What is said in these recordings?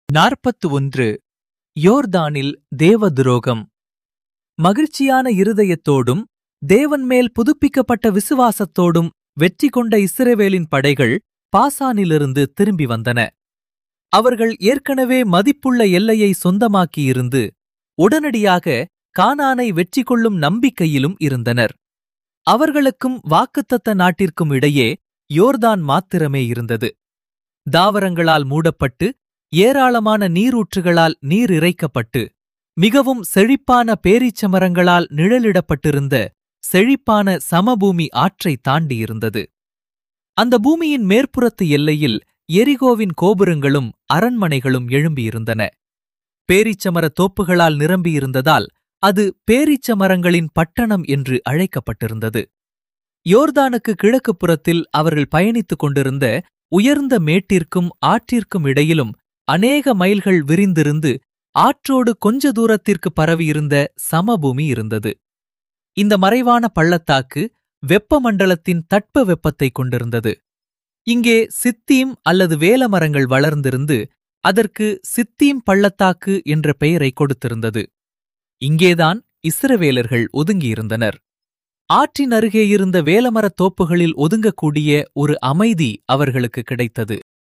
நாற்பத்து ஒன்று யோர்தானில் தேவதுரோகம் மகிழ்ச்சியான இருதயத்தோடும் தேவன் மேல் புதுப்பிக்கப்பட்ட விசுவாசத்தோடும் வெற்றி கொண்ட இஸ்ரவேலின் படைகள் பாசானிலிருந்து திரும்பி வந்தன அவர்கள் ஏற்கனவே மதிப்புள்ள எல்லையை சொந்தமாக்கியிருந்து உடனடியாக கானானை வெற்றி கொள்ளும் நம்பிக்கையிலும் இருந்தனர் அவர்களுக்கும் வாக்குத்தத்த நாட்டிற்கும் இடையே யோர்தான் மாத்திரமே இருந்தது தாவரங்களால் மூடப்பட்டு ஏராளமான நீரூற்றுகளால் நீர் இறைக்கப்பட்டு மிகவும் செழிப்பான பேரீச்ச மரங்களால் நிழலிடப்பட்டிருந்த செழிப்பான சமபூமி ஆற்றை தாண்டியிருந்தது அந்த பூமியின் மேற்புறத்து எல்லையில் எரிகோவின் கோபுரங்களும் அரண்மனைகளும் எழும்பியிருந்தன பேரீச்சமர தோப்புகளால் நிரம்பியிருந்ததால் அது பேரீச்ச மரங்களின் பட்டணம் என்று அழைக்கப்பட்டிருந்தது யோர்தானுக்கு கிழக்கு புறத்தில் அவர்கள் பயணித்துக் கொண்டிருந்த உயர்ந்த மேட்டிற்கும் ஆற்றிற்கும் இடையிலும் அநேக மைல்கள் விரிந்திருந்து ஆற்றோடு கொஞ்ச தூரத்திற்கு பரவியிருந்த சமபூமி இருந்தது இந்த மறைவான பள்ளத்தாக்கு வெப்பமண்டலத்தின் தட்ப வெப்பத்தைக் கொண்டிருந்தது இங்கே சித்தீம் அல்லது வேலமரங்கள் வளர்ந்திருந்து அதற்கு சித்தீம் பள்ளத்தாக்கு என்ற பெயரை கொடுத்திருந்தது இங்கேதான் இஸ்ரவேலர்கள் ஒதுங்கியிருந்தனர் ஆற்றின் அருகே இருந்த வேலமரத் தோப்புகளில் ஒதுங்கக்கூடிய ஒரு அமைதி அவர்களுக்கு கிடைத்தது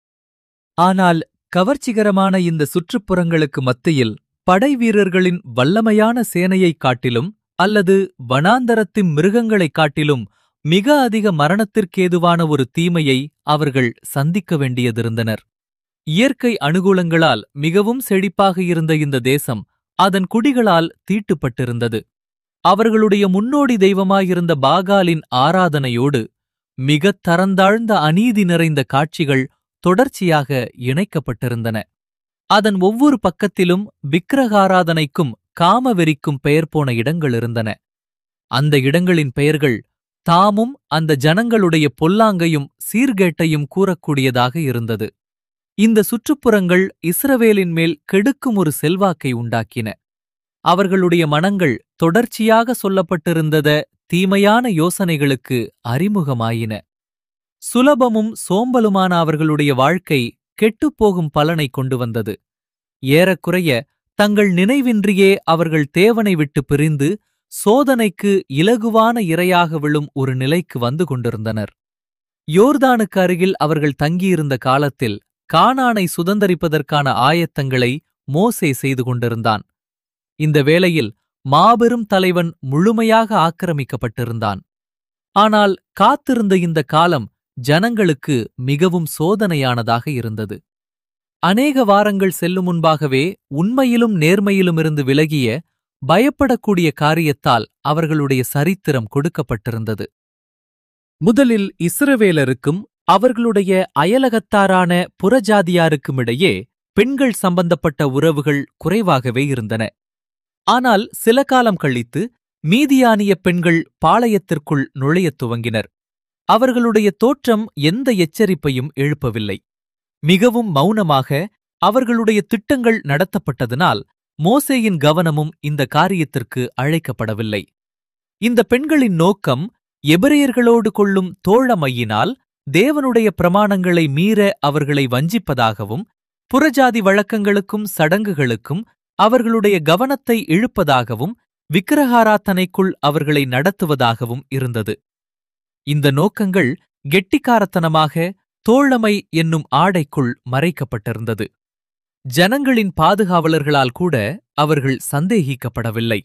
ஆனால் கவர்ச்சிகரமான இந்த சுற்றுப்புறங்களுக்கு மத்தியில் படை வீரர்களின் வல்லமையான சேனையைக் காட்டிலும் அல்லது வனாந்தரத்தின் மிருகங்களைக் காட்டிலும் மிக அதிக மரணத்திற்கேதுவான ஒரு தீமையை அவர்கள் சந்திக்க வேண்டியதிருந்தனர் இயற்கை அனுகூலங்களால் மிகவும் செழிப்பாக இருந்த இந்த தேசம் அதன் குடிகளால் தீட்டுப்பட்டிருந்தது அவர்களுடைய முன்னோடி தெய்வமாயிருந்த பாகாலின் ஆராதனையோடு மிகத் தரந்தாழ்ந்த அநீதி நிறைந்த காட்சிகள் தொடர்ச்சியாக இணைக்கப்பட்டிருந்தன அதன் ஒவ்வொரு பக்கத்திலும் விக்கிரகாராதனைக்கும் காமவெறிக்கும் பெயர் போன இடங்கள் இருந்தன அந்த இடங்களின் பெயர்கள் தாமும் அந்த ஜனங்களுடைய பொல்லாங்கையும் சீர்கேட்டையும் கூறக்கூடியதாக இருந்தது இந்த சுற்றுப்புறங்கள் இஸ்ரவேலின் மேல் கெடுக்கும் ஒரு செல்வாக்கை உண்டாக்கின அவர்களுடைய மனங்கள் தொடர்ச்சியாக சொல்லப்பட்டிருந்தத தீமையான யோசனைகளுக்கு அறிமுகமாயின சுலபமும் சோம்பலுமான அவர்களுடைய வாழ்க்கை கெட்டுப்போகும் பலனை கொண்டு வந்தது ஏறக்குறைய தங்கள் நினைவின்றியே அவர்கள் தேவனை விட்டு பிரிந்து சோதனைக்கு இலகுவான இரையாக விழும் ஒரு நிலைக்கு வந்து கொண்டிருந்தனர் யோர்தானுக்கு அருகில் அவர்கள் தங்கியிருந்த காலத்தில் கானானை சுதந்தரிப்பதற்கான ஆயத்தங்களை மோசே செய்து கொண்டிருந்தான் இந்த வேளையில் மாபெரும் தலைவன் முழுமையாக ஆக்கிரமிக்கப்பட்டிருந்தான் ஆனால் காத்திருந்த இந்த காலம் ஜனங்களுக்கு மிகவும் சோதனையானதாக இருந்தது அநேக வாரங்கள் செல்லும் முன்பாகவே உண்மையிலும் நேர்மையிலுமிருந்து விலகிய பயப்படக்கூடிய காரியத்தால் அவர்களுடைய சரித்திரம் கொடுக்கப்பட்டிருந்தது முதலில் இஸ்ரவேலருக்கும் அவர்களுடைய அயலகத்தாரான புறஜாதியாருக்குமிடையே பெண்கள் சம்பந்தப்பட்ட உறவுகள் குறைவாகவே இருந்தன ஆனால் சில காலம் கழித்து மீதியானிய பெண்கள் பாளையத்திற்குள் நுழையத் துவங்கினர் அவர்களுடைய தோற்றம் எந்த எச்சரிப்பையும் எழுப்பவில்லை மிகவும் மௌனமாக அவர்களுடைய திட்டங்கள் நடத்தப்பட்டதனால் மோசேயின் கவனமும் இந்த காரியத்திற்கு அழைக்கப்படவில்லை இந்த பெண்களின் நோக்கம் எபிரேயர்களோடு கொள்ளும் தோழமையினால் தேவனுடைய பிரமாணங்களை மீற அவர்களை வஞ்சிப்பதாகவும் புறஜாதி வழக்கங்களுக்கும் சடங்குகளுக்கும் அவர்களுடைய கவனத்தை இழுப்பதாகவும் விக்கிரகாராத்தனைக்குள் அவர்களை நடத்துவதாகவும் இருந்தது இந்த நோக்கங்கள் கெட்டிக்காரத்தனமாக தோழமை என்னும் ஆடைக்குள் மறைக்கப்பட்டிருந்தது ஜனங்களின் பாதுகாவலர்களால் கூட அவர்கள் சந்தேகிக்கப்படவில்லை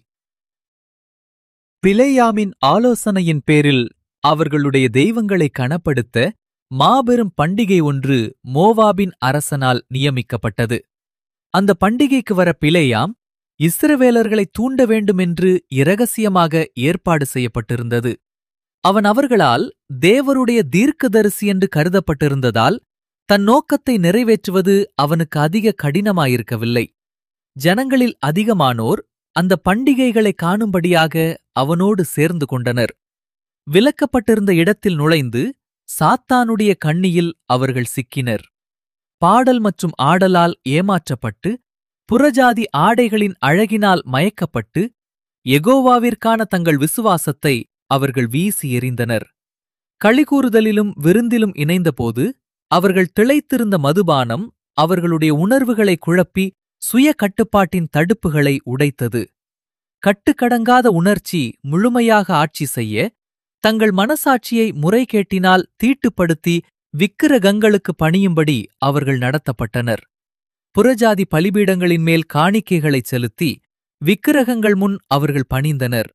பிலேயாமின் ஆலோசனையின் பேரில் அவர்களுடைய தெய்வங்களை கணப்படுத்த மாபெரும் பண்டிகை ஒன்று மோவாபின் அரசனால் நியமிக்கப்பட்டது அந்த பண்டிகைக்கு வர பிலேயாம் இஸ்ரவேலர்களை தூண்ட வேண்டுமென்று இரகசியமாக ஏற்பாடு செய்யப்பட்டிருந்தது அவன் அவர்களால் தேவருடைய தீர்க்கதரிசி என்று கருதப்பட்டிருந்ததால் தன் நோக்கத்தை நிறைவேற்றுவது அவனுக்கு அதிக கடினமாயிருக்கவில்லை ஜனங்களில் அதிகமானோர் அந்த பண்டிகைகளை காணும்படியாக அவனோடு சேர்ந்து கொண்டனர் விலக்கப்பட்டிருந்த இடத்தில் நுழைந்து சாத்தானுடைய கண்ணியில் அவர்கள் சிக்கினர் பாடல் மற்றும் ஆடலால் ஏமாற்றப்பட்டு புறஜாதி ஆடைகளின் அழகினால் மயக்கப்பட்டு எகோவாவிற்கான தங்கள் விசுவாசத்தை அவர்கள் வீசி எறிந்தனர் களிகூறுதலிலும் விருந்திலும் இணைந்தபோது அவர்கள் திளைத்திருந்த மதுபானம் அவர்களுடைய உணர்வுகளை குழப்பி சுய கட்டுப்பாட்டின் தடுப்புகளை உடைத்தது கட்டுக்கடங்காத உணர்ச்சி முழுமையாக ஆட்சி செய்ய தங்கள் மனசாட்சியை முறைகேட்டினால் தீட்டுப்படுத்தி விக்கிரகங்களுக்கு பணியும்படி அவர்கள் நடத்தப்பட்டனர் புறஜாதி பலிபீடங்களின் மேல் காணிக்கைகளைச் செலுத்தி விக்கிரகங்கள் முன் அவர்கள் பணிந்தனர்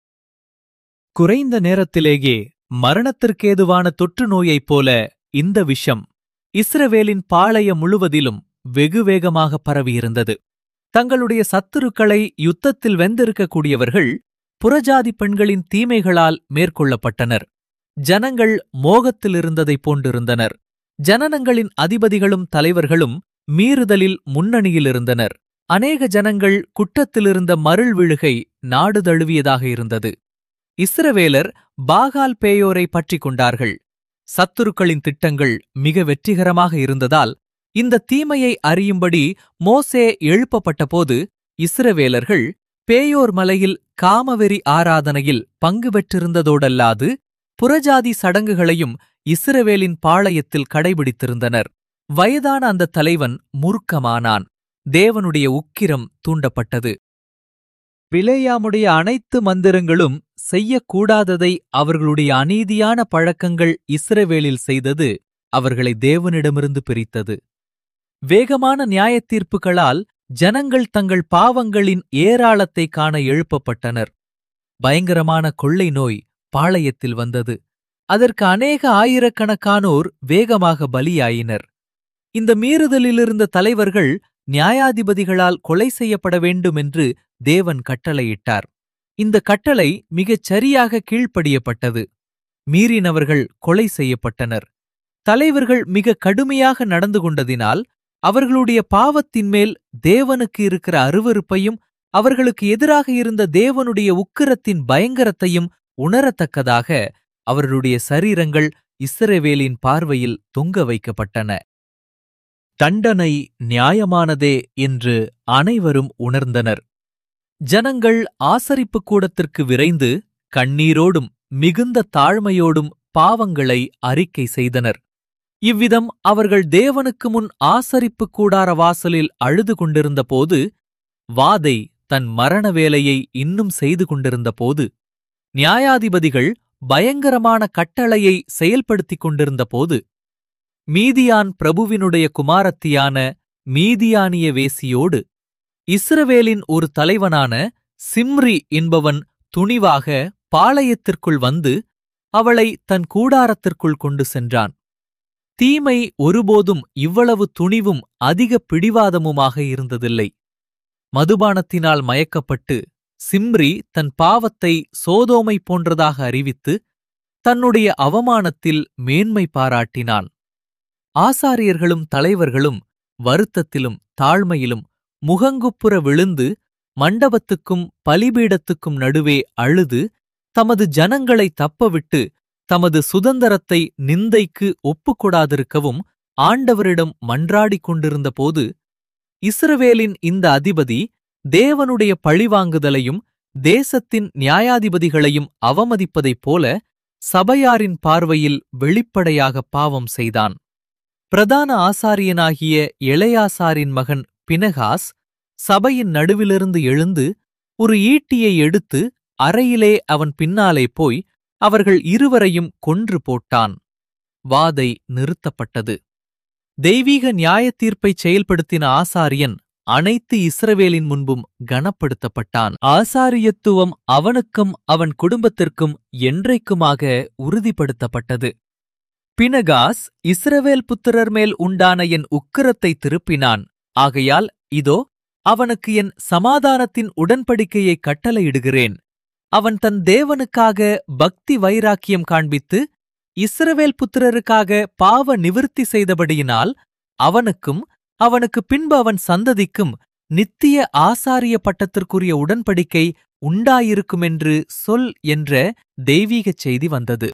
குறைந்த நேரத்திலேயே மரணத்திற்கேதுவான தொற்று நோயைப் போல இந்த விஷம் இஸ்ரவேலின் பாளையம் முழுவதிலும் வெகு வேகமாக பரவியிருந்தது தங்களுடைய சத்துருக்களை யுத்தத்தில் வெந்திருக்கக்கூடியவர்கள் புறஜாதி பெண்களின் தீமைகளால் மேற்கொள்ளப்பட்டனர் ஜனங்கள் மோகத்திலிருந்ததைப் போன்றிருந்தனர் ஜனனங்களின் அதிபதிகளும் தலைவர்களும் மீறுதலில் முன்னணியிலிருந்தனர் அநேக ஜனங்கள் குற்றத்திலிருந்த மருள் விழுகை நாடு தழுவியதாக இருந்தது இஸ்ரவேலர் பாகால் பேயோரை பற்றிக் கொண்டார்கள் சத்துருக்களின் திட்டங்கள் மிக வெற்றிகரமாக இருந்ததால் இந்த தீமையை அறியும்படி மோசே எழுப்பப்பட்டபோது இஸ்ரவேலர்கள் பேயோர் மலையில் காமவெறி ஆராதனையில் பங்கு பெற்றிருந்ததோடல்லாது புறஜாதி சடங்குகளையும் இஸ்ரவேலின் பாளையத்தில் கடைபிடித்திருந்தனர் வயதான அந்த தலைவன் மூர்க்கமானான் தேவனுடைய உக்கிரம் தூண்டப்பட்டது பிளேயாமுடைய அனைத்து மந்திரங்களும் செய்யக்கூடாததை அவர்களுடைய அநீதியான பழக்கங்கள் இஸ்ரவேலில் செய்தது அவர்களை தேவனிடமிருந்து பிரித்தது வேகமான நியாயத்தீர்ப்புகளால் ஜனங்கள் தங்கள் பாவங்களின் ஏராளத்தை காண எழுப்பப்பட்டனர் பயங்கரமான கொள்ளை நோய் பாளையத்தில் வந்தது அதற்கு அநேக ஆயிரக்கணக்கானோர் வேகமாக பலியாயினர் இந்த மீறுதலிலிருந்த தலைவர்கள் நியாயாதிபதிகளால் கொலை செய்யப்பட வேண்டும் என்று தேவன் கட்டளையிட்டார் இந்த கட்டளை மிகச் சரியாக கீழ்ப்படியப்பட்டது மீறினவர்கள் கொலை செய்யப்பட்டனர் தலைவர்கள் மிக கடுமையாக நடந்து கொண்டதினால் அவர்களுடைய பாவத்தின் மேல் தேவனுக்கு இருக்கிற அருவருப்பையும் அவர்களுக்கு எதிராக இருந்த தேவனுடைய உக்கிரத்தின் பயங்கரத்தையும் உணரத்தக்கதாக அவர்களுடைய சரீரங்கள் இஸ்ரவேலின் பார்வையில் தொங்க வைக்கப்பட்டன தண்டனை நியாயமானதே என்று அனைவரும் உணர்ந்தனர் ஜனங்கள் ஆசரிப்புக் கூடத்திற்கு விரைந்து கண்ணீரோடும் மிகுந்த தாழ்மையோடும் பாவங்களை அறிக்கை செய்தனர் இவ்விதம் அவர்கள் தேவனுக்கு முன் ஆசரிப்புக் கூடார வாசலில் அழுது கொண்டிருந்தபோது வாதை தன் மரண வேலையை இன்னும் செய்து கொண்டிருந்தபோது நியாயாதிபதிகள் பயங்கரமான கட்டளையை செயல்படுத்திக் கொண்டிருந்தபோது மீதியான் பிரபுவினுடைய குமாரத்தியான மீதியானிய வேசியோடு இஸ்ரவேலின் ஒரு தலைவனான சிம்ரி என்பவன் துணிவாக பாளையத்திற்குள் வந்து அவளை தன் கூடாரத்திற்குள் கொண்டு சென்றான் தீமை ஒருபோதும் இவ்வளவு துணிவும் அதிக பிடிவாதமுமாக இருந்ததில்லை மதுபானத்தினால் மயக்கப்பட்டு சிம்ரி தன் பாவத்தை சோதோமை போன்றதாக அறிவித்து தன்னுடைய அவமானத்தில் மேன்மை பாராட்டினான் ஆசாரியர்களும் தலைவர்களும் வருத்தத்திலும் தாழ்மையிலும் முகங்குப்புற விழுந்து மண்டபத்துக்கும் பலிபீடத்துக்கும் நடுவே அழுது தமது ஜனங்களை தப்பவிட்டு தமது சுதந்திரத்தை நிந்தைக்கு ஒப்புக்கொடாதிருக்கவும் ஆண்டவரிடம் மன்றாடிக் கொண்டிருந்தபோது இஸ்ரவேலின் இந்த அதிபதி தேவனுடைய பழிவாங்குதலையும் தேசத்தின் நியாயாதிபதிகளையும் அவமதிப்பதைப் போல சபையாரின் பார்வையில் வெளிப்படையாக பாவம் செய்தான் பிரதான ஆசாரியனாகிய எளையாசாரின் மகன் பினகாஸ் சபையின் நடுவிலிருந்து எழுந்து ஒரு ஈட்டியை எடுத்து அறையிலே அவன் பின்னாலே போய் அவர்கள் இருவரையும் கொன்று போட்டான் வாதை நிறுத்தப்பட்டது தெய்வீக நியாயத்தீர்ப்பைச் செயல்படுத்தின ஆசாரியன் அனைத்து இஸ்ரவேலின் முன்பும் கனப்படுத்தப்பட்டான் ஆசாரியத்துவம் அவனுக்கும் அவன் குடும்பத்திற்கும் என்றைக்குமாக உறுதிப்படுத்தப்பட்டது பினகாஸ் இஸ்ரவேல் புத்திரர் மேல் உண்டான என் உக்கிரத்தை திருப்பினான் ஆகையால் இதோ அவனுக்கு என் சமாதானத்தின் உடன்படிக்கையை கட்டளையிடுகிறேன் அவன் தன் தேவனுக்காக பக்தி வைராக்கியம் காண்பித்து இஸ்ரவேல் புத்திரருக்காக பாவ நிவிர்த்தி செய்தபடியினால் அவனுக்கும் அவனுக்கு பின்பு அவன் சந்ததிக்கும் நித்திய ஆசாரிய பட்டத்திற்குரிய உடன்படிக்கை உண்டாயிருக்குமென்று சொல் என்ற தெய்வீகச் செய்தி வந்தது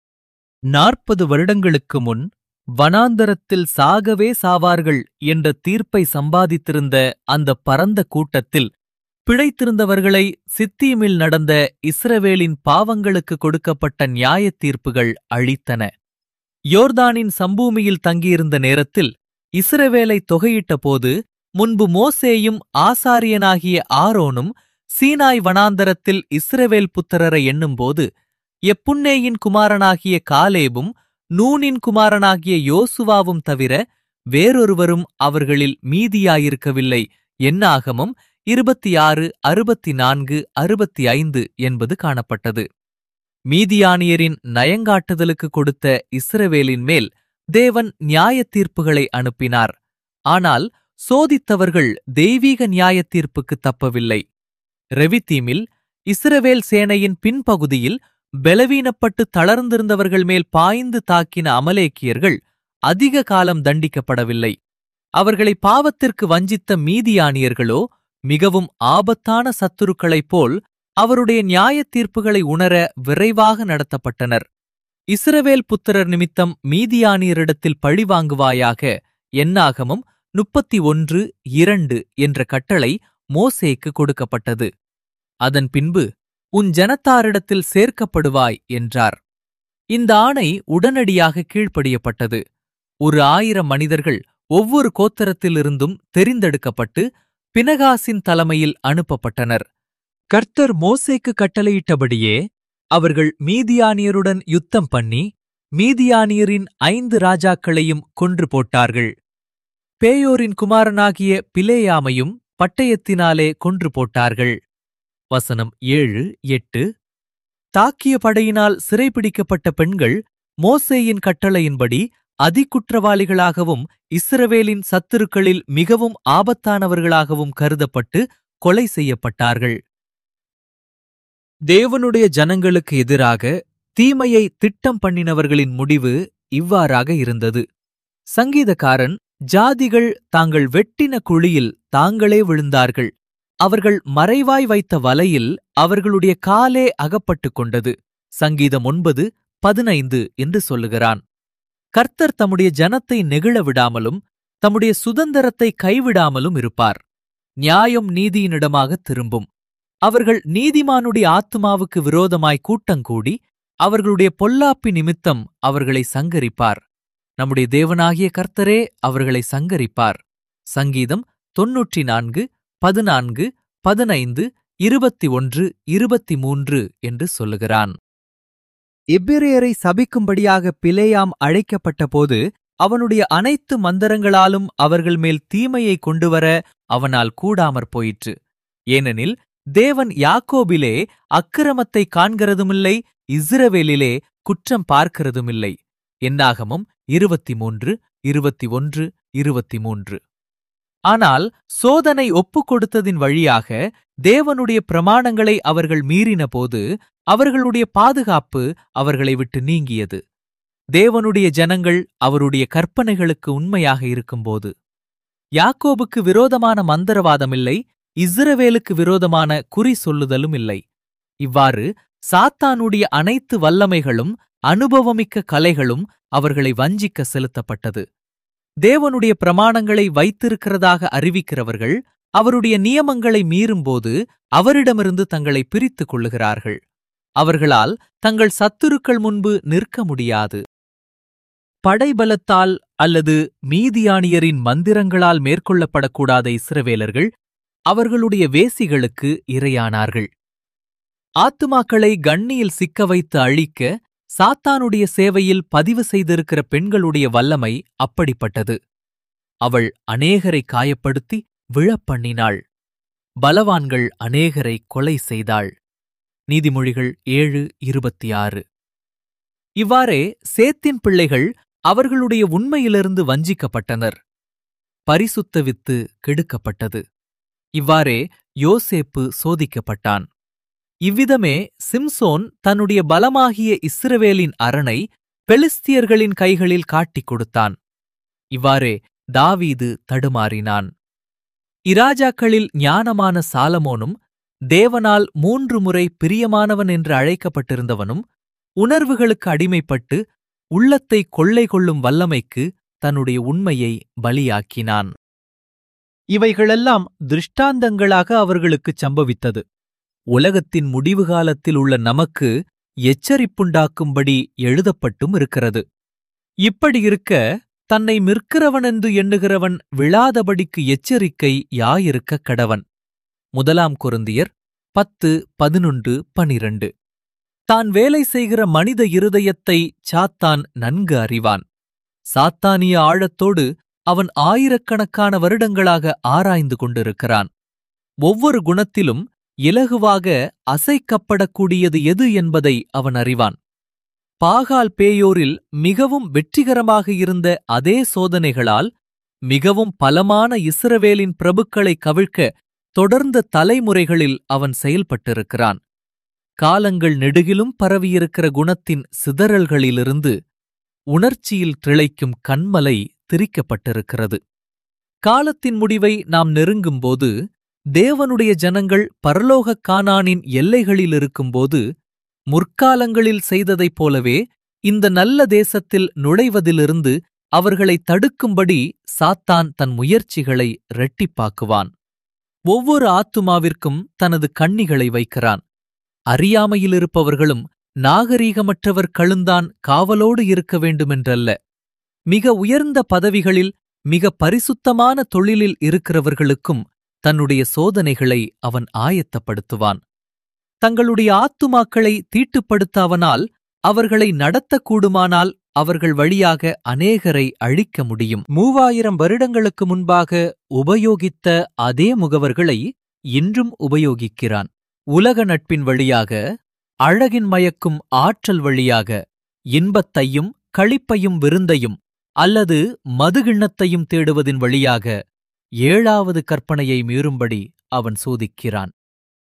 நாற்பது வருடங்களுக்கு முன் வனாந்தரத்தில் சாகவே சாவார்கள் என்ற தீர்ப்பை சம்பாதித்திருந்த அந்த பரந்த கூட்டத்தில் பிழைத்திருந்தவர்களை சித்தீமில் நடந்த இஸ்ரவேலின் பாவங்களுக்கு கொடுக்கப்பட்ட நியாயத் தீர்ப்புகள் அழித்தன யோர்தானின் சம்பூமியில் தங்கியிருந்த நேரத்தில் இஸ்ரவேலை தொகையிட்டபோது முன்பு மோசேயும் ஆசாரியனாகிய ஆரோனும் சீனாய் வனாந்தரத்தில் இஸ்ரவேல் புத்திரரை எண்ணும்போது எப்புன்னேயின் குமாரனாகிய காலேபும் நூனின் குமாரனாகிய யோசுவாவும் தவிர வேறொருவரும் அவர்களில் மீதியாயிருக்கவில்லை என்னாகமும் இருபத்தி ஆறு அறுபத்தி நான்கு அறுபத்தி ஐந்து என்பது காணப்பட்டது மீதியானியரின் நயங்காட்டுதலுக்கு கொடுத்த இஸ்ரவேலின் மேல் தேவன் நியாய தீர்ப்புகளை அனுப்பினார் ஆனால் சோதித்தவர்கள் தெய்வீக நியாய தீர்ப்புக்கு தப்பவில்லை ரெவித்தீமில் இஸ்ரவேல் சேனையின் பின்பகுதியில் பலவீனப்பட்டு தளர்ந்திருந்தவர்கள் மேல் பாய்ந்து தாக்கின அமலேக்கியர்கள் அதிக காலம் தண்டிக்கப்படவில்லை அவர்களை பாவத்திற்கு வஞ்சித்த மீதியானியர்களோ மிகவும் ஆபத்தான சத்துருக்களைப் போல் அவருடைய நியாய தீர்ப்புகளை உணர விரைவாக நடத்தப்பட்டனர் இஸ்ரவேல் புத்திரர் நிமித்தம் மீதியானியரிடத்தில் பழிவாங்குவாயாக என்னாகமும் முப்பத்தி ஒன்று இரண்டு என்ற கட்டளை மோசேக்கு கொடுக்கப்பட்டது அதன் பின்பு உன் ஜனத்தாரிடத்தில் சேர்க்கப்படுவாய் என்றார் இந்த ஆணை உடனடியாக கீழ்ப்படியப்பட்டது ஒரு ஆயிரம் மனிதர்கள் ஒவ்வொரு கோத்தரத்திலிருந்தும் தெரிந்தெடுக்கப்பட்டு பினகாசின் தலைமையில் அனுப்பப்பட்டனர் கர்த்தர் மோசேக்கு கட்டளையிட்டபடியே அவர்கள் மீதியானியருடன் யுத்தம் பண்ணி மீதியானியரின் ஐந்து ராஜாக்களையும் கொன்று போட்டார்கள் பேயோரின் குமாரனாகிய பிலேயாமையும் பட்டயத்தினாலே கொன்று போட்டார்கள் வசனம் ஏழு எட்டு தாக்கிய படையினால் சிறைபிடிக்கப்பட்ட பெண்கள் மோசேயின் கட்டளையின்படி அதிகுற்றவாளிகளாகவும் இஸ்ரவேலின் சத்துருக்களில் மிகவும் ஆபத்தானவர்களாகவும் கருதப்பட்டு கொலை செய்யப்பட்டார்கள் தேவனுடைய ஜனங்களுக்கு எதிராக தீமையை திட்டம் பண்ணினவர்களின் முடிவு இவ்வாறாக இருந்தது சங்கீதக்காரன் ஜாதிகள் தாங்கள் வெட்டின குழியில் தாங்களே விழுந்தார்கள் அவர்கள் மறைவாய் வைத்த வலையில் அவர்களுடைய காலே அகப்பட்டுக் கொண்டது சங்கீதம் ஒன்பது பதினைந்து என்று சொல்லுகிறான் கர்த்தர் தம்முடைய ஜனத்தை நெகிழ விடாமலும் தம்முடைய சுதந்திரத்தை கைவிடாமலும் இருப்பார் நியாயம் நீதியினிடமாக திரும்பும் அவர்கள் நீதிமானுடைய ஆத்துமாவுக்கு விரோதமாய் கூட்டங்கூடி அவர்களுடைய பொல்லாப்பி நிமித்தம் அவர்களை சங்கரிப்பார் நம்முடைய தேவனாகிய கர்த்தரே அவர்களை சங்கரிப்பார் சங்கீதம் தொன்னூற்றி நான்கு பதினான்கு பதினைந்து இருபத்தி ஒன்று இருபத்தி மூன்று என்று சொல்லுகிறான் எபிரேயரை சபிக்கும்படியாக பிலேயாம் அழைக்கப்பட்டபோது அவனுடைய அனைத்து மந்தரங்களாலும் அவர்கள் மேல் தீமையை கொண்டுவர அவனால் கூடாமற் போயிற்று ஏனெனில் தேவன் யாக்கோபிலே அக்கிரமத்தை காண்கிறதுமில்லை இஸ்ரவேலிலே குற்றம் பார்க்கிறதுமில்லை என்னாகமும் இருபத்தி மூன்று இருபத்தி ஒன்று இருபத்தி மூன்று ஆனால் சோதனை ஒப்புக் கொடுத்ததின் வழியாக தேவனுடைய பிரமாணங்களை அவர்கள் மீறினபோது அவர்களுடைய பாதுகாப்பு அவர்களை விட்டு நீங்கியது தேவனுடைய ஜனங்கள் அவருடைய கற்பனைகளுக்கு உண்மையாக இருக்கும்போது யாக்கோபுக்கு விரோதமான மந்திரவாதமில்லை இஸ்ரவேலுக்கு விரோதமான குறி சொல்லுதலும் இல்லை இவ்வாறு சாத்தானுடைய அனைத்து வல்லமைகளும் அனுபவமிக்க கலைகளும் அவர்களை வஞ்சிக்க செலுத்தப்பட்டது தேவனுடைய பிரமாணங்களை வைத்திருக்கிறதாக அறிவிக்கிறவர்கள் அவருடைய நியமங்களை மீறும்போது அவரிடமிருந்து தங்களை பிரித்துக் கொள்ளுகிறார்கள் அவர்களால் தங்கள் சத்துருக்கள் முன்பு நிற்க முடியாது படைபலத்தால் அல்லது மீதியானியரின் மந்திரங்களால் மேற்கொள்ளப்படக்கூடாத இஸ்ரவேலர்கள் அவர்களுடைய வேசிகளுக்கு இரையானார்கள் ஆத்துமாக்களை கண்ணியில் சிக்க வைத்து அழிக்க சாத்தானுடைய சேவையில் பதிவு செய்திருக்கிற பெண்களுடைய வல்லமை அப்படிப்பட்டது அவள் அநேகரை காயப்படுத்தி விழப்பண்ணினாள் பலவான்கள் அநேகரை கொலை செய்தாள் நீதிமொழிகள் ஏழு இருபத்தி ஆறு இவ்வாறே சேத்தின் பிள்ளைகள் அவர்களுடைய உண்மையிலிருந்து வஞ்சிக்கப்பட்டனர் பரிசுத்த வித்து கெடுக்கப்பட்டது இவ்வாறே யோசேப்பு சோதிக்கப்பட்டான் இவ்விதமே சிம்சோன் தன்னுடைய பலமாகிய இஸ்ரவேலின் அரணை பெலிஸ்தியர்களின் கைகளில் காட்டிக் கொடுத்தான் இவ்வாறே தாவீது தடுமாறினான் இராஜாக்களில் ஞானமான சாலமோனும் தேவனால் மூன்று முறை பிரியமானவன் என்று அழைக்கப்பட்டிருந்தவனும் உணர்வுகளுக்கு அடிமைப்பட்டு உள்ளத்தை கொள்ளை கொள்ளும் வல்லமைக்கு தன்னுடைய உண்மையை பலியாக்கினான் இவைகளெல்லாம் திருஷ்டாந்தங்களாக அவர்களுக்குச் சம்பவித்தது உலகத்தின் முடிவு காலத்தில் உள்ள நமக்கு எச்சரிப்புண்டாக்கும்படி எழுதப்பட்டும் இருக்கிறது இப்படி இருக்க தன்னை மிற்கிறவனென்று எண்ணுகிறவன் விழாதபடிக்கு எச்சரிக்கை யாயிருக்கக் கடவன் முதலாம் குருந்தியர் பத்து பதினொன்று பனிரண்டு தான் வேலை செய்கிற மனித இருதயத்தை சாத்தான் நன்கு அறிவான் சாத்தானிய ஆழத்தோடு அவன் ஆயிரக்கணக்கான வருடங்களாக ஆராய்ந்து கொண்டிருக்கிறான் ஒவ்வொரு குணத்திலும் இலகுவாக அசைக்கப்படக்கூடியது எது என்பதை அவன் அறிவான் பாகால் பேயோரில் மிகவும் வெற்றிகரமாக இருந்த அதே சோதனைகளால் மிகவும் பலமான இஸ்ரவேலின் பிரபுக்களை கவிழ்க்க தொடர்ந்த தலைமுறைகளில் அவன் செயல்பட்டிருக்கிறான் காலங்கள் நெடுகிலும் பரவியிருக்கிற குணத்தின் சிதறல்களிலிருந்து உணர்ச்சியில் திளைக்கும் கண்மலை திரிக்கப்பட்டிருக்கிறது காலத்தின் முடிவை நாம் நெருங்கும்போது தேவனுடைய ஜனங்கள் பரலோகக் கானானின் எல்லைகளில் இருக்கும்போது முற்காலங்களில் செய்ததைப் போலவே இந்த நல்ல தேசத்தில் நுழைவதிலிருந்து அவர்களை தடுக்கும்படி சாத்தான் தன் முயற்சிகளை இரட்டிப்பாக்குவான் ஒவ்வொரு ஆத்துமாவிற்கும் தனது கண்ணிகளை வைக்கிறான் அறியாமையிலிருப்பவர்களும் நாகரீகமற்றவர் கழுந்தான் காவலோடு இருக்க வேண்டுமென்றல்ல மிக உயர்ந்த பதவிகளில் மிக பரிசுத்தமான தொழிலில் இருக்கிறவர்களுக்கும் தன்னுடைய சோதனைகளை அவன் ஆயத்தப்படுத்துவான் தங்களுடைய ஆத்துமாக்களை தீட்டுப்படுத்தாவனால் அவர்களை நடத்தக்கூடுமானால் அவர்கள் வழியாக அநேகரை அழிக்க முடியும் மூவாயிரம் வருடங்களுக்கு முன்பாக உபயோகித்த அதே முகவர்களை இன்றும் உபயோகிக்கிறான் உலக நட்பின் வழியாக அழகின் மயக்கும் ஆற்றல் வழியாக இன்பத்தையும் களிப்பையும் விருந்தையும் அல்லது மதுகிண்ணத்தையும் தேடுவதின் வழியாக ஏழாவது கற்பனையை மீறும்படி அவன் சோதிக்கிறான்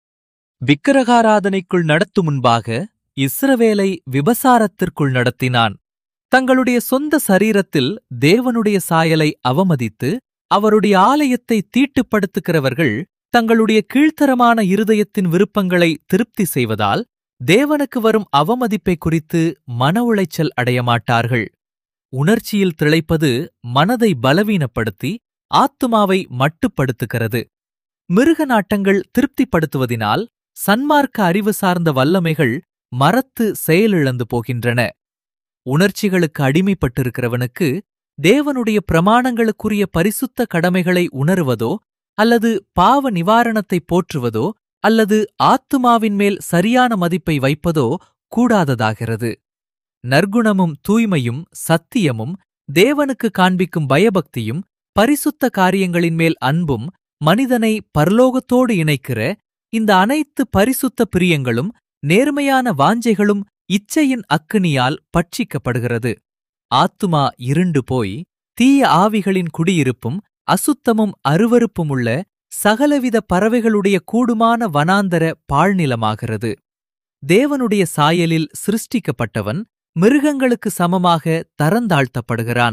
விக்கிரகாராதனைக்குள் நடத்தும் முன்பாக இஸ்ரவேலை விபசாரத்திற்குள் நடத்தினான் தங்களுடைய சொந்த சரீரத்தில் தேவனுடைய சாயலை அவமதித்து அவருடைய ஆலயத்தை தீட்டுப்படுத்துகிறவர்கள் தங்களுடைய கீழ்த்தரமான இருதயத்தின் விருப்பங்களை திருப்தி செய்வதால் தேவனுக்கு வரும் அவமதிப்பை குறித்து மன உளைச்சல் அடையமாட்டார்கள் உணர்ச்சியில் திளைப்பது மனதை பலவீனப்படுத்தி ஆத்துமாவை மட்டுப்படுத்துகிறது மிருக நாட்டங்கள் திருப்திப்படுத்துவதினால் சன்மார்க்க அறிவு சார்ந்த வல்லமைகள் மரத்து செயலிழந்து போகின்றன உணர்ச்சிகளுக்கு அடிமைப்பட்டிருக்கிறவனுக்கு தேவனுடைய பிரமாணங்களுக்குரிய பரிசுத்த கடமைகளை உணருவதோ அல்லது பாவ நிவாரணத்தை போற்றுவதோ அல்லது ஆத்துமாவின் மேல் சரியான மதிப்பை வைப்பதோ கூடாததாகிறது நற்குணமும் தூய்மையும் சத்தியமும் தேவனுக்கு காண்பிக்கும் பயபக்தியும் பரிசுத்த காரியங்களின் மேல் அன்பும் மனிதனை பரலோகத்தோடு இணைக்கிற இந்த அனைத்து பரிசுத்த பிரியங்களும் நேர்மையான வாஞ்சைகளும் இச்சையின் அக்கினியால் பட்சிக்கப்படுகிறது ஆத்துமா இருண்டு போய் தீய ஆவிகளின் குடியிருப்பும் அசுத்தமும் அருவருப்புமுள்ள சகலவித பறவைகளுடைய கூடுமான வனாந்தர பாழ்நிலமாகிறது தேவனுடைய சாயலில் சிருஷ்டிக்கப்பட்டவன் மிருகங்களுக்கு சமமாக தரந்தாழ்த்தப்படுகிறான்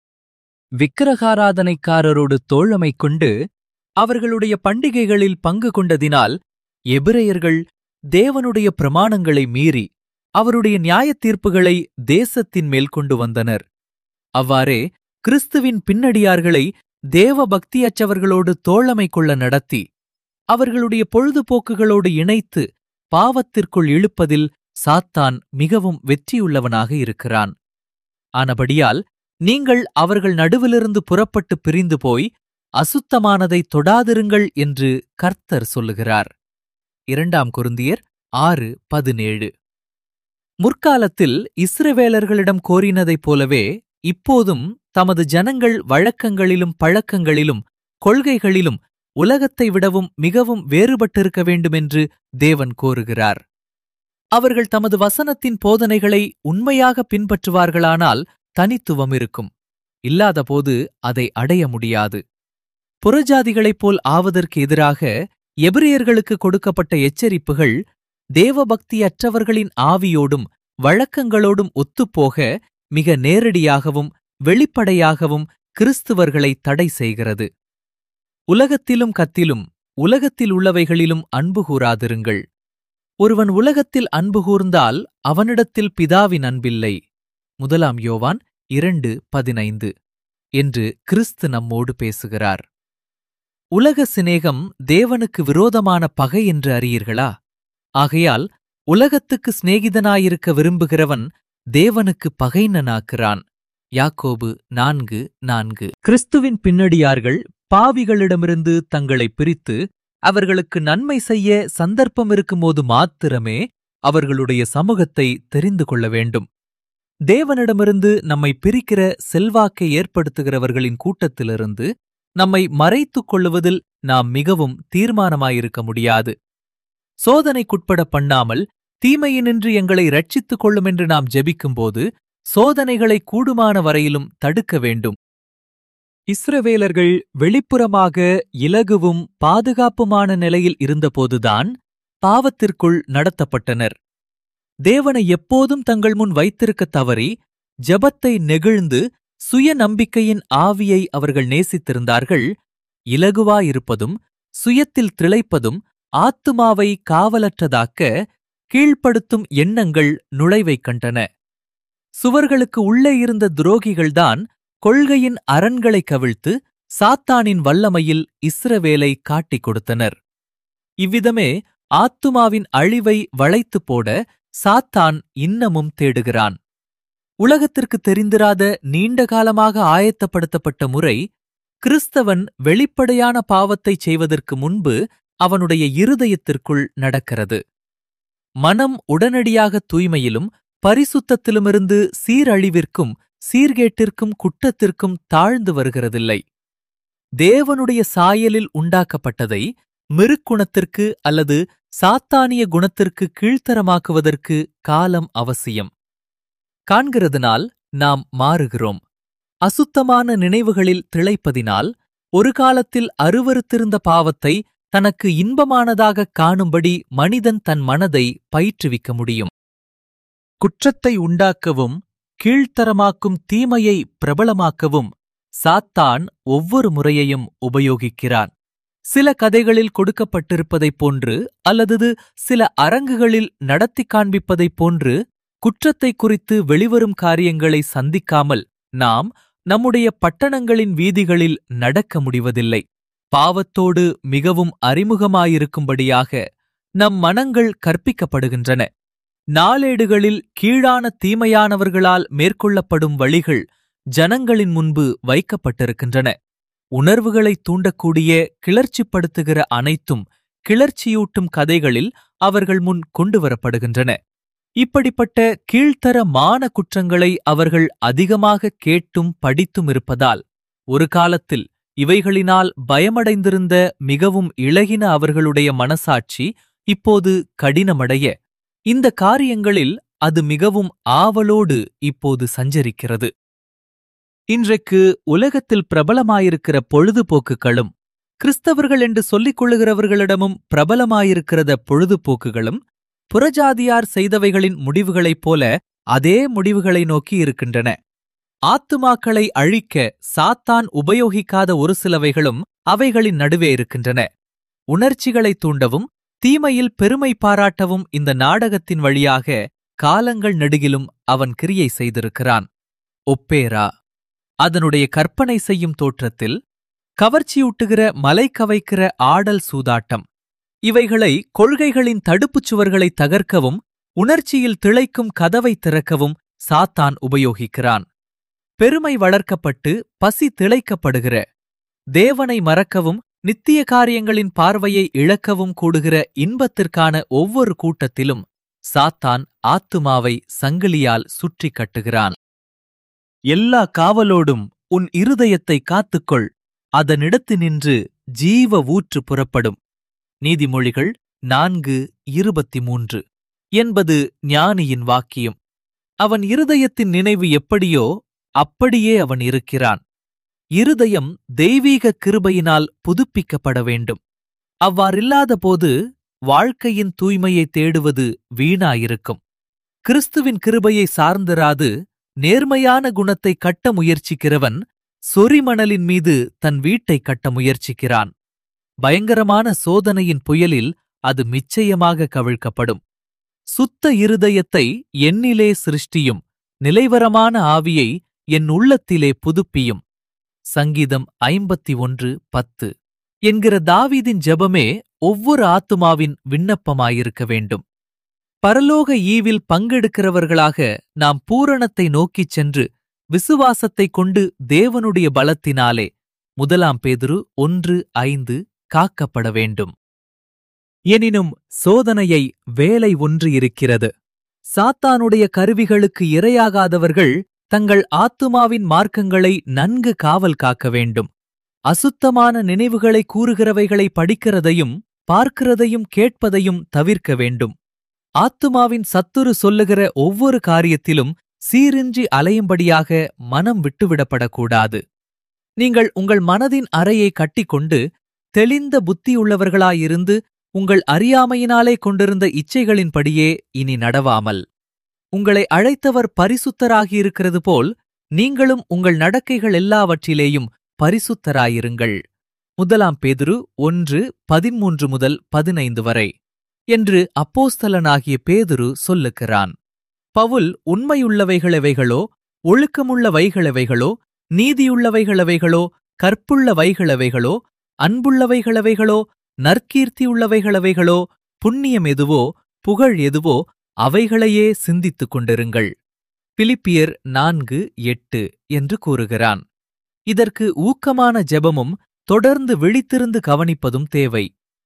விக்கிரகாராதனைக்காரரோடு தோழமை கொண்டு அவர்களுடைய பண்டிகைகளில் பங்கு கொண்டதினால் எபிரெயர்கள் தேவனுடைய பிரமாணங்களை மீறி அவருடைய நியாயத் தீர்ப்புகளை தேசத்தின் மேல் கொண்டு வந்தனர் அவ்வாறே கிறிஸ்துவின் பின்னடியார்களை தேவ பக்தியற்றவர்களோடு தோழமை கொள்ள நடத்தி அவர்களுடைய பொழுதுபோக்குகளோடு இணைத்து பாவத்திற்குள் இழுப்பதில் சாத்தான் மிகவும் வெற்றியுள்ளவனாக இருக்கிறான் ஆனபடியால் நீங்கள் அவர்கள் நடுவிலிருந்து புறப்பட்டு பிரிந்து போய் அசுத்தமானதை தொடாதிருங்கள் என்று கர்த்தர் சொல்லுகிறார் இரண்டாம் குருந்தியர் ஆறு பதினேழு முற்காலத்தில் இஸ்ரவேலர்களிடம் கோரினதைப் போலவே இப்போதும் தமது ஜனங்கள் வழக்கங்களிலும் பழக்கங்களிலும் கொள்கைகளிலும் உலகத்தை விடவும் மிகவும் வேறுபட்டிருக்க வேண்டுமென்று தேவன் கோருகிறார் அவர்கள் தமது வசனத்தின் போதனைகளை உண்மையாக பின்பற்றுவார்களானால் தனித்துவம் இருக்கும் இல்லாதபோது அதை அடைய முடியாது புறஜாதிகளைப் போல் ஆவதற்கு எதிராக எபிரியர்களுக்கு கொடுக்கப்பட்ட எச்சரிப்புகள் தேவபக்தியற்றவர்களின் ஆவியோடும் வழக்கங்களோடும் ஒத்துப்போக மிக நேரடியாகவும் வெளிப்படையாகவும் கிறிஸ்துவர்களை தடை செய்கிறது உலகத்திலும் கத்திலும் உலகத்தில் உள்ளவைகளிலும் அன்பு கூறாதிருங்கள் ஒருவன் உலகத்தில் அன்பு கூர்ந்தால் அவனிடத்தில் பிதாவின் அன்பில்லை முதலாம் யோவான் இரண்டு பதினைந்து என்று கிறிஸ்து நம்மோடு பேசுகிறார் உலக சிநேகம் தேவனுக்கு விரோதமான பகை என்று அறியீர்களா ஆகையால் உலகத்துக்கு சிநேகிதனாயிருக்க விரும்புகிறவன் தேவனுக்கு பகைனனாக்குறான் யாக்கோபு நான்கு நான்கு கிறிஸ்துவின் பின்னடியார்கள் பாவிகளிடமிருந்து தங்களை பிரித்து அவர்களுக்கு நன்மை செய்ய சந்தர்ப்பம் இருக்கும்போது மாத்திரமே அவர்களுடைய சமூகத்தை தெரிந்து கொள்ள வேண்டும் தேவனிடமிருந்து நம்மை பிரிக்கிற செல்வாக்கை ஏற்படுத்துகிறவர்களின் கூட்டத்திலிருந்து நம்மை மறைத்துக் கொள்ளுவதில் நாம் மிகவும் தீர்மானமாயிருக்க முடியாது சோதனைக்குட்பட பண்ணாமல் தீமையினின்று எங்களை ரட்சித்துக் கொள்ளும் என்று நாம் ஜெபிக்கும்போது சோதனைகளை கூடுமான வரையிலும் தடுக்க வேண்டும் இஸ்ரவேலர்கள் வெளிப்புறமாக இலகுவும் பாதுகாப்புமான நிலையில் இருந்தபோதுதான் பாவத்திற்குள் நடத்தப்பட்டனர் தேவனை எப்போதும் தங்கள் முன் வைத்திருக்க தவறி ஜெபத்தை நெகிழ்ந்து சுய நம்பிக்கையின் ஆவியை அவர்கள் நேசித்திருந்தார்கள் இலகுவாயிருப்பதும் சுயத்தில் திளைப்பதும் ஆத்துமாவை காவலற்றதாக்க கீழ்ப்படுத்தும் எண்ணங்கள் நுழைவைக் கண்டன சுவர்களுக்கு உள்ளே இருந்த துரோகிகள்தான் கொள்கையின் அரண்களை கவிழ்த்து சாத்தானின் வல்லமையில் இஸ்ரவேலை காட்டிக் கொடுத்தனர் இவ்விதமே ஆத்துமாவின் அழிவை வளைத்துப் போட சாத்தான் இன்னமும் தேடுகிறான் உலகத்திற்கு தெரிந்திராத நீண்ட காலமாக ஆயத்தப்படுத்தப்பட்ட முறை கிறிஸ்தவன் வெளிப்படையான பாவத்தைச் செய்வதற்கு முன்பு அவனுடைய இருதயத்திற்குள் நடக்கிறது மனம் உடனடியாக தூய்மையிலும் பரிசுத்தத்திலுமிருந்து சீரழிவிற்கும் சீர்கேட்டிற்கும் குற்றத்திற்கும் தாழ்ந்து வருகிறதில்லை தேவனுடைய சாயலில் உண்டாக்கப்பட்டதை மிருக்குணத்திற்கு அல்லது சாத்தானிய குணத்திற்கு கீழ்த்தரமாக்குவதற்கு காலம் அவசியம் காண்கிறதுனால் நாம் மாறுகிறோம் அசுத்தமான நினைவுகளில் திளைப்பதினால் ஒரு காலத்தில் அருவருத்திருந்த பாவத்தை தனக்கு இன்பமானதாகக் காணும்படி மனிதன் தன் மனதை பயிற்றுவிக்க முடியும் குற்றத்தை உண்டாக்கவும் கீழ்த்தரமாக்கும் தீமையை பிரபலமாக்கவும் சாத்தான் ஒவ்வொரு முறையையும் உபயோகிக்கிறான் சில கதைகளில் கொடுக்கப்பட்டிருப்பதைப் போன்று அல்லது சில அரங்குகளில் நடத்திக் காண்பிப்பதைப் போன்று குற்றத்தை குறித்து வெளிவரும் காரியங்களை சந்திக்காமல் நாம் நம்முடைய பட்டணங்களின் வீதிகளில் நடக்க முடிவதில்லை பாவத்தோடு மிகவும் அறிமுகமாயிருக்கும்படியாக நம் மனங்கள் கற்பிக்கப்படுகின்றன நாளேடுகளில் கீழான தீமையானவர்களால் மேற்கொள்ளப்படும் வழிகள் ஜனங்களின் முன்பு வைக்கப்பட்டிருக்கின்றன உணர்வுகளை தூண்டக்கூடிய கிளர்ச்சிப்படுத்துகிற அனைத்தும் கிளர்ச்சியூட்டும் கதைகளில் அவர்கள் முன் கொண்டுவரப்படுகின்றன இப்படிப்பட்ட கீழ்த்தர மான குற்றங்களை அவர்கள் அதிகமாக கேட்டும் படித்தும் இருப்பதால் ஒரு காலத்தில் இவைகளினால் பயமடைந்திருந்த மிகவும் இளகின அவர்களுடைய மனசாட்சி இப்போது கடினமடைய இந்த காரியங்களில் அது மிகவும் ஆவலோடு இப்போது சஞ்சரிக்கிறது இன்றைக்கு உலகத்தில் பிரபலமாயிருக்கிற பொழுதுபோக்குகளும் கிறிஸ்தவர்கள் என்று சொல்லிக் கொள்ளுகிறவர்களிடமும் பிரபலமாயிருக்கிறத பொழுதுபோக்குகளும் புறஜாதியார் செய்தவைகளின் முடிவுகளைப் போல அதே முடிவுகளை நோக்கி இருக்கின்றன ஆத்துமாக்களை அழிக்க சாத்தான் உபயோகிக்காத ஒரு சிலவைகளும் அவைகளின் நடுவே இருக்கின்றன உணர்ச்சிகளை தூண்டவும் தீமையில் பெருமை பாராட்டவும் இந்த நாடகத்தின் வழியாக காலங்கள் நெடுகிலும் அவன் கிரியை செய்திருக்கிறான் ஒப்பேரா அதனுடைய கற்பனை செய்யும் தோற்றத்தில் கவர்ச்சியூட்டுகிற மலை கவைக்கிற ஆடல் சூதாட்டம் இவைகளை கொள்கைகளின் தடுப்புச் சுவர்களை தகர்க்கவும் உணர்ச்சியில் திளைக்கும் கதவை திறக்கவும் சாத்தான் உபயோகிக்கிறான் பெருமை வளர்க்கப்பட்டு பசி திளைக்கப்படுகிற தேவனை மறக்கவும் நித்திய காரியங்களின் பார்வையை இழக்கவும் கூடுகிற இன்பத்திற்கான ஒவ்வொரு கூட்டத்திலும் சாத்தான் ஆத்துமாவை சங்கிலியால் சுற்றி கட்டுகிறான் எல்லா காவலோடும் உன் இருதயத்தை காத்துக்கொள் அதனிடத்தினின்று ஜீவ ஊற்று புறப்படும் நீதிமொழிகள் நான்கு இருபத்தி மூன்று என்பது ஞானியின் வாக்கியம் அவன் இருதயத்தின் நினைவு எப்படியோ அப்படியே அவன் இருக்கிறான் இருதயம் தெய்வீக கிருபையினால் புதுப்பிக்கப்பட வேண்டும் அவ்வாறில்லாதபோது வாழ்க்கையின் தூய்மையை தேடுவது வீணாயிருக்கும் கிறிஸ்துவின் கிருபையை சார்ந்திராது நேர்மையான குணத்தை கட்ட முயற்சிக்கிறவன் சொரிமணலின் மீது தன் வீட்டை கட்ட முயற்சிக்கிறான் பயங்கரமான சோதனையின் புயலில் அது நிச்சயமாக கவிழ்க்கப்படும் சுத்த இருதயத்தை என்னிலே சிருஷ்டியும் நிலைவரமான ஆவியை என் உள்ளத்திலே புதுப்பியும் சங்கீதம் ஐம்பத்தி ஒன்று பத்து என்கிற தாவீதின் ஜெபமே ஒவ்வொரு ஆத்துமாவின் விண்ணப்பமாயிருக்க வேண்டும் பரலோக ஈவில் பங்கெடுக்கிறவர்களாக நாம் பூரணத்தை நோக்கிச் சென்று விசுவாசத்தைக் கொண்டு தேவனுடைய பலத்தினாலே முதலாம் பேதுரு ஒன்று ஐந்து காக்கப்பட வேண்டும் எனினும் சோதனையை வேலை ஒன்று இருக்கிறது சாத்தானுடைய கருவிகளுக்கு இரையாகாதவர்கள் தங்கள் ஆத்துமாவின் மார்க்கங்களை நன்கு காவல் காக்க வேண்டும் அசுத்தமான நினைவுகளை கூறுகிறவைகளை படிக்கிறதையும் பார்க்கிறதையும் கேட்பதையும் தவிர்க்க வேண்டும் ஆத்துமாவின் சத்துரு சொல்லுகிற ஒவ்வொரு காரியத்திலும் சீரின்றி அலையும்படியாக மனம் விட்டுவிடப்படக்கூடாது நீங்கள் உங்கள் மனதின் அறையை கட்டிக்கொண்டு தெளிந்த புத்தியுள்ளவர்களாயிருந்து உங்கள் அறியாமையினாலே கொண்டிருந்த இச்சைகளின்படியே இனி நடவாமல் உங்களை அழைத்தவர் பரிசுத்தராகியிருக்கிறது போல் நீங்களும் உங்கள் நடக்கைகள் எல்லாவற்றிலேயும் பரிசுத்தராயிருங்கள் முதலாம் பேதுரு ஒன்று பதிமூன்று முதல் பதினைந்து வரை என்று அப்போஸ்தலனாகிய பேதுரு சொல்லுகிறான் பவுல் உண்மையுள்ளவைகளெவைகளோ ஒழுக்கமுள்ளவைகளெவைகளோ நீதியுள்ளவைகளெவைகளோ கற்புள்ளவைகளெவைகளோ அன்புள்ளவைகளெவைகளோ நற்கீர்த்தியுள்ளவைகளெவைகளோ புண்ணியம் எதுவோ புகழ் எதுவோ அவைகளையே சிந்தித்துக் கொண்டிருங்கள் பிலிப்பியர் நான்கு எட்டு என்று கூறுகிறான் இதற்கு ஊக்கமான ஜெபமும் தொடர்ந்து விழித்திருந்து கவனிப்பதும் தேவை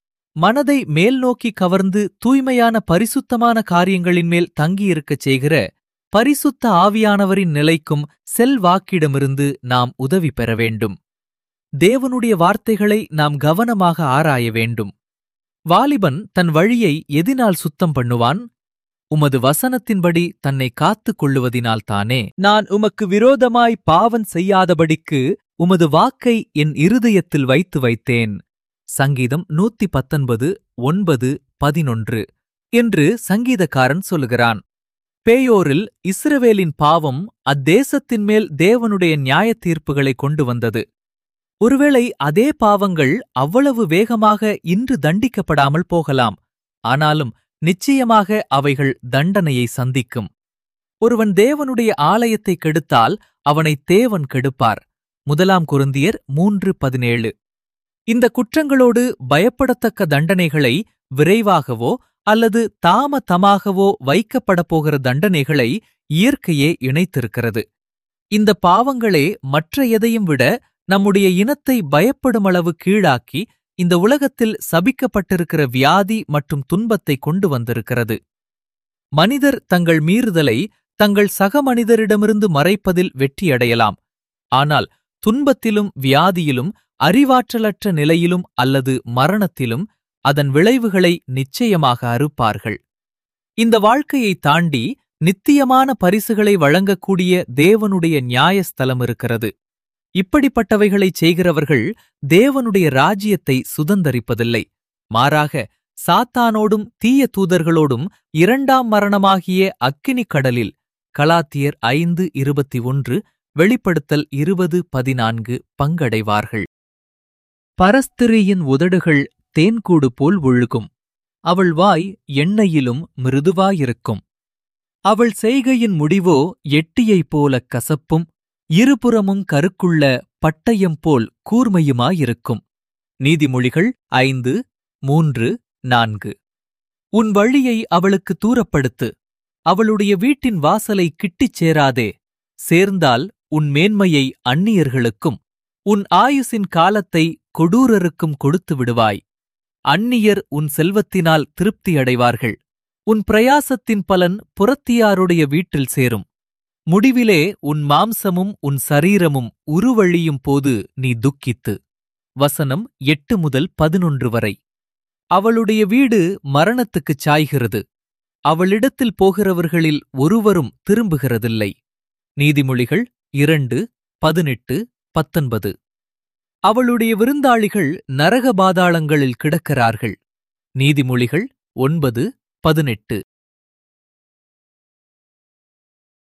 மனதை மேல்நோக்கி கவர்ந்து தூய்மையான பரிசுத்தமான காரியங்களின் மேல் தங்கியிருக்கச் செய்கிற பரிசுத்த ஆவியானவரின் நிலைக்கும் செல்வாக்கிடமிருந்து நாம் உதவி பெற வேண்டும் தேவனுடைய வார்த்தைகளை நாம் கவனமாக ஆராய வேண்டும் வாலிபன் தன் வழியை எதினால் சுத்தம் பண்ணுவான் உமது வசனத்தின்படி தன்னை காத்துக் கொள்ளுவதினால்தானே நான் உமக்கு விரோதமாய் பாவம் செய்யாதபடிக்கு உமது வாக்கை என் இருதயத்தில் வைத்து வைத்தேன் சங்கீதம் நூத்தி பத்தொன்பது ஒன்பது பதினொன்று என்று சங்கீதக்காரன் சொல்லுகிறான் பேயோரில் இஸ்ரவேலின் பாவம் அத்தேசத்தின் மேல் தேவனுடைய நியாயத் தீர்ப்புகளை கொண்டு வந்தது ஒருவேளை அதே பாவங்கள் அவ்வளவு வேகமாக இன்று தண்டிக்கப்படாமல் போகலாம் ஆனாலும் நிச்சயமாக அவைகள் தண்டனையை சந்திக்கும் ஒருவன் தேவனுடைய ஆலயத்தை கெடுத்தால் அவனை தேவன் கெடுப்பார் முதலாம் குருந்தியர் மூன்று பதினேழு இந்த குற்றங்களோடு பயப்படத்தக்க தண்டனைகளை விரைவாகவோ அல்லது தாமதமாகவோ வைக்கப்படப் போகிற தண்டனைகளை இயற்கையே இணைத்திருக்கிறது இந்த பாவங்களே மற்ற எதையும் விட நம்முடைய இனத்தை பயப்படுமளவு கீழாக்கி இந்த உலகத்தில் சபிக்கப்பட்டிருக்கிற வியாதி மற்றும் துன்பத்தை கொண்டு வந்திருக்கிறது மனிதர் தங்கள் மீறுதலை தங்கள் சக மனிதரிடமிருந்து மறைப்பதில் வெற்றியடையலாம் ஆனால் துன்பத்திலும் வியாதியிலும் அறிவாற்றலற்ற நிலையிலும் அல்லது மரணத்திலும் அதன் விளைவுகளை நிச்சயமாக அறுப்பார்கள் இந்த வாழ்க்கையை தாண்டி நித்தியமான பரிசுகளை வழங்கக்கூடிய தேவனுடைய நியாயஸ்தலம் இருக்கிறது இப்படிப்பட்டவைகளைச் செய்கிறவர்கள் தேவனுடைய ராஜ்யத்தை சுதந்தரிப்பதில்லை மாறாக சாத்தானோடும் தீய தூதர்களோடும் இரண்டாம் மரணமாகிய அக்கினிக் கடலில் கலாத்தியர் ஐந்து இருபத்தி ஒன்று வெளிப்படுத்தல் இருபது பதினான்கு பங்கடைவார்கள் பரஸ்திரியின் உதடுகள் தேன்கூடு போல் ஒழுகும் அவள் வாய் எண்ணெயிலும் மிருதுவாயிருக்கும் அவள் செய்கையின் முடிவோ எட்டியைப் போலக் கசப்பும் இருபுறமும் கருக்குள்ள பட்டயம் போல் கூர்மையுமாயிருக்கும் நீதிமொழிகள் ஐந்து மூன்று நான்கு உன் வழியை அவளுக்கு தூரப்படுத்து அவளுடைய வீட்டின் வாசலை கிட்டிச் சேராதே சேர்ந்தால் உன் மேன்மையை அந்நியர்களுக்கும் உன் ஆயுசின் காலத்தை கொடூரருக்கும் கொடுத்து விடுவாய் அந்நியர் உன் செல்வத்தினால் திருப்தியடைவார்கள் உன் பிரயாசத்தின் பலன் புறத்தியாருடைய வீட்டில் சேரும் முடிவிலே உன் மாம்சமும் உன் சரீரமும் உருவழியும் போது நீ துக்கித்து வசனம் எட்டு முதல் பதினொன்று வரை அவளுடைய வீடு மரணத்துக்குச் சாய்கிறது அவளிடத்தில் போகிறவர்களில் ஒருவரும் திரும்புகிறதில்லை நீதிமொழிகள் இரண்டு பதினெட்டு பத்தொன்பது அவளுடைய விருந்தாளிகள் நரக பாதாளங்களில் கிடக்கிறார்கள் நீதிமொழிகள் ஒன்பது பதினெட்டு